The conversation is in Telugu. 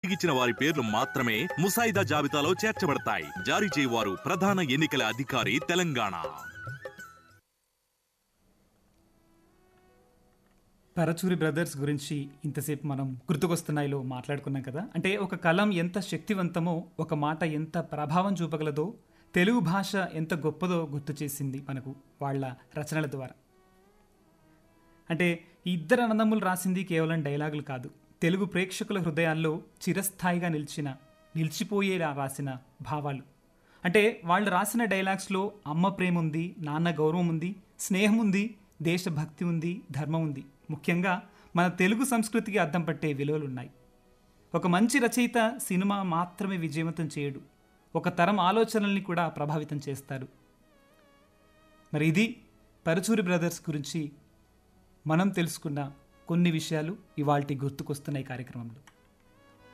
తిరిగిచ్చిన వారి పేర్లు మాత్రమే ముసాయిదా జాబితాలో చేర్చబడతాయి జారీ చేయవారు ప్రధాన ఎన్నికల అధికారి తెలంగాణ పరచూరి బ్రదర్స్ గురించి ఇంతసేపు మనం గుర్తుకొస్తున్నాయిలో మాట్లాడుకున్నాం కదా అంటే ఒక కలం ఎంత శక్తివంతమో ఒక మాట ఎంత ప్రభావం చూపగలదో తెలుగు భాష ఎంత గొప్పదో గుర్తు చేసింది మనకు వాళ్ళ రచనల ద్వారా అంటే ఈ ఇద్దరు అన్నదమ్ములు రాసింది కేవలం డైలాగులు కాదు తెలుగు ప్రేక్షకుల హృదయాల్లో చిరస్థాయిగా నిలిచిన నిలిచిపోయేలా రాసిన భావాలు అంటే వాళ్ళు రాసిన డైలాగ్స్లో అమ్మ ప్రేమ ఉంది నాన్న గౌరవం ఉంది స్నేహం ఉంది దేశభక్తి ఉంది ధర్మం ఉంది ముఖ్యంగా మన తెలుగు సంస్కృతికి అద్దం పట్టే విలువలు ఉన్నాయి ఒక మంచి రచయిత సినిమా మాత్రమే విజయవంతం చేయడు ఒక తరం ఆలోచనల్ని కూడా ప్రభావితం చేస్తారు మరి ఇది పరుచూరి బ్రదర్స్ గురించి మనం తెలుసుకున్న కొన్ని విషయాలు ఇవాల్టి గుర్తుకొస్తున్నాయి కార్యక్రమంలో